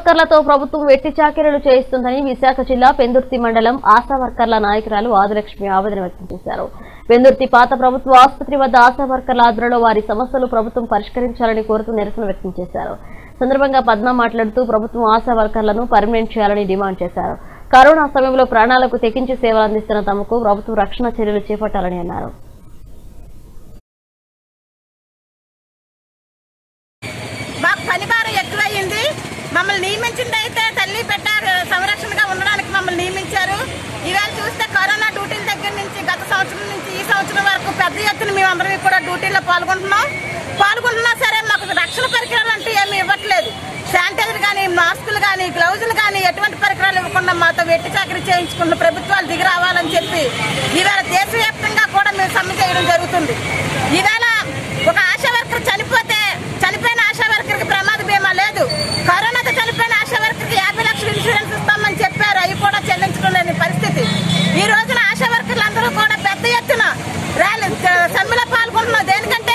వర్కర్లతో ప్రభుత్వం వెట్టి చాకిరీలు చేయిస్తుందని విశాఖ జిల్లా పెందుర్తి మండలం ఆశా వర్కర్ల నాయకురాలు ఆదిలక్ష్మి ఆవేదన వ్యక్తం చేశారు పెందుర్తి పాత ప్రభుత్వ ఆసుపత్రి వద్ద ఆశా వర్కర్ల ఆధ్వర్యంలో వారి సమస్యలు ప్రభుత్వం పరిష్కరించాలని కోరుతూ నిరసన వ్యక్తం చేశారు సందర్భంగా పద్మ మాట్లాడుతూ ప్రభుత్వం ఆశా వర్కర్లను పర్మనెంట్ చేయాలని డిమాండ్ చేశారు కరోనా సమయంలో ప్రాణాలకు తెగించి సేవలు అందిస్తున్న తమకు ప్రభుత్వం రక్షణ చర్యలు చేపట్టాలని అన్నారు మాకు పని భారం ఎక్కువయ్యింది మమ్మల్ని నియమించింది అయితే తల్లి పెట్టారు సంరక్షణగా ఉండడానికి మమ్మల్ని నియమించారు ఇవాళ చూస్తే కరోనా డ్యూటీల దగ్గర నుంచి గత సంవత్సరం నుంచి ఈ సంవత్సరం వరకు పెద్ద ఎత్తున మేమందరం కూడా డ్యూటీలో పాల్గొంటున్నాం పాల్గొంటున్నా సరే మాకు రక్షణ పరికరాలు అంటూ ఏమీ ఇవ్వట్లేదు శానిటైజర్ కానీ మాస్కులు కానీ గ్లౌజులు కానీ ఎటువంటి పరికరాలు ఇవ్వకుండా మాతో వెట్టి చాకరీ చేయించుకున్న ప్రభుత్వాలు దిగి రావాలని చెప్పి ఈవేళ దేశవ్యాప్తంగా కూడా మేము సమ్మె చేయడం జరుగుతుంది ఈవేళ ఒక ఆశా వర్కర్ చనిపోతే చనిపోయిన ఆశా వర్కర్కి ప్రమాద బీమా లేదు కరోనాతో చనిపోయిన ఆశా వర్కర్కి యాభై లక్షల ఇన్సూరెన్స్ ఇస్తామని చెప్పారు అవి కూడా చెల్లించడం లేని పరిస్థితి ఈ రోజున ఆశా వర్కర్లు అందరూ కూడా పెద్ద ఎత్తున ర్యాలీ సమ్మెలో పాల్గొంటున్నాం దేనికంటే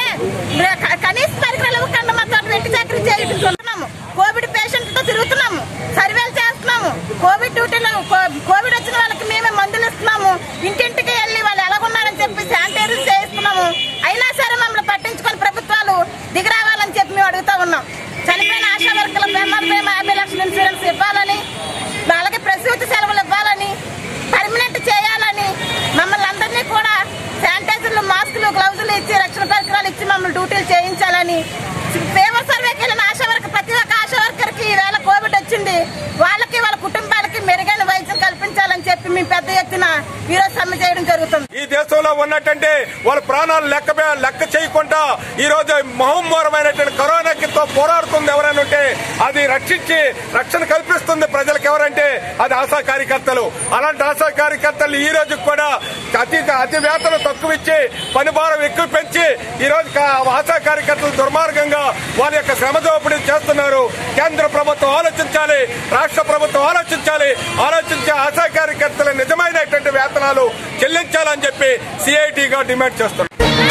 క- కనీస పరికరాలు ఇవ్వకుండా మాతో వెట్టి చాకరీ చేయించుకుంటున్నాము కోవిడ్ పేషెంట్లతో తిరుగుతున్నాము సర్వేలు చేస్తున్నాము కోవిడ్ డ్యూటీలో కో- కోవిడ్ వచ్చిన వాళ్ళకి మేమే మందులు ఇస్తున్నాము ఇంటింటికి వెళ్ళి వాళ్ళు ఎలాగున్నారని చెప్పి శానిటైజర్ చేయిస్తున్నాము అయినా సరే మమ్మల్ని పట్టించుకొని ప్రభుత్వాలు దిగిరావాలని చెప్పి మేము అడుగుతా ఉన్నాం చనిపోయిన ఆశా వర్కర్ల బీమా బీమా యాభై లక్షల ఇన్సూరెన్స్ ఇవ్వాలని వాళ్ళకి ప్రసూతి సెలవులు ఇవ్వాలని పర్మనెంట్ చేయాలని మమ్మల్ని అందరినీ కూడా శానిటైజర్లు మాస్కులు గ్లౌజులు ఇచ్చి రక్షణ పరికరాలు ఇచ్చి మమ్మల్ని డ్యూటీలు చేయించాలని ఫేమస్ సర్వేకి వెళ్ళిన ఆశా వర్కర్ ప్రతి ఒక్క ఆశా వర్కర్ కి ఈవేళ కోవిడ్ వచ్చింది వాళ్ళకి వాళ్ళ కుటుంబాలకి మెరుగైన వైద్యం కల్పించాలని చెప్పి మేము పెద్ద ఎత్తున ఈరోజు సమ్మె చేయడం జరుగుతుంది ఈ దేశంలో ఉన్నట్టంటే వాళ్ళ ప్రాణాలు లెక్క లెక్క చేయకుండా ఈ రోజు మహమ్మరమైనటువంటి కరోనాకి తో పోరాడుతుంది ఎవరైనా ఉంటే అది రక్షించి రక్షణ కల్పిస్తుంది ప్రజలకు ఎవరంటే అది ఆశా కార్యకర్తలు అలాంటి ఆశా కార్యకర్తలు ఈ రోజు కూడా అతి అతి వేతనం తక్కువ ఇచ్చి పని భారం ఎక్కువ పెంచి ఈ రోజు కా- ఆశా కార్యకర్తలు దుర్మార్గంగా వాళ్ళ యొక్క శ్రమ దోపిడీ చేస్తున్నారు కేంద్ర ప్రభుత్వం ఆలోచించాలి రాష్ట్ర ప్రభుత్వం ఆలోచించాలి ఆలోచించి ఆశా కార్యకర్తల నిజమైనటువంటి వేతనాలు చెల్లించాలని చెప్పి సిఐటిగా డిమాండ్ చేస్తున్నారు